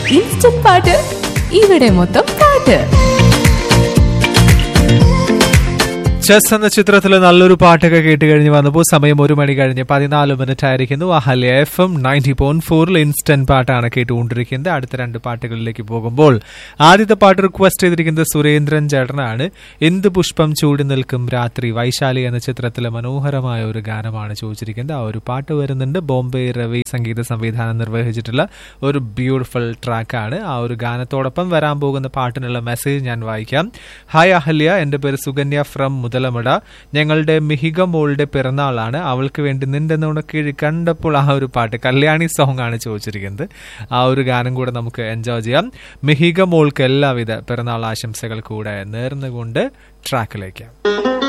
instant പാട്ട് ഇവിടെ മൊത്തം പാട്ട് ചെസ് എന്ന ചിത്രത്തിൽ നല്ലൊരു പാട്ടൊക്കെ കേട്ട് കഴിഞ്ഞ് വന്നപ്പോൾ സമയം ഒരു മണി കഴിഞ്ഞ് പതിനാല് മിനിറ്റ് ആയിരിക്കുന്നു Ahalya F M ninety point ഫോറിൽ ഇൻസ്റ്റന്റ് പാട്ടാണ് കേട്ടുകൊണ്ടിരിക്കുന്നത് അടുത്ത രണ്ട് പാട്ടുകളിലേക്ക് പോകുമ്പോൾ ആദ്യത്തെ പാട്ട് റിക്വസ്റ്റ് ചെയ്തിരിക്കുന്നത് സുരേന്ദ്രൻ ചേട്ടനാണ് എന്ത് പുഷ്പം ചൂടി നിൽക്കും രാത്രി വൈശാലി എന്ന ചിത്രത്തിലെ മനോഹരമായ ഒരു ഗാനമാണ് ചോദിച്ചിരിക്കുന്നത് ആ ഒരു പാട്ട് വരുന്നുണ്ട് ബോംബെ രവി സംഗീത സംവിധാനം നിർവഹിച്ചിട്ടുള്ള ഒരു ബ്യൂട്ടിഫുൾ ട്രാക്കാണ് ആ ഒരു ഗാനത്തോടൊപ്പം വരാൻ പോകുന്ന പാട്ടിനുള്ള മെസ്സേജ് ഞാൻ വായിക്കാം ഹായ് അഹല്യ എൻ്റെ പേര് സുകന്യ ഫ്രം മുതലമട ഞങ്ങളുടെ മിഹിക മോളുടെ പിറന്നാളാണ് അവൾക്ക് വേണ്ടി നിന്റെ നുണക്കീഴ് കണ്ടപ്പോൾ ആ ഒരു പാട്ട് കല്യാണി സോങ് ആണ് ചോദിച്ചിരിക്കുന്നത് ആ ഒരു ഗാനം കൂടെ നമുക്ക് എൻജോയ് ചെയ്യാം മിഹിക മോൾക്ക് എല്ലാവിധ പിറന്നാൾ ആശംസകൾ കൂടെ നേർന്നുകൊണ്ട് ട്രാക്കിലേക്ക്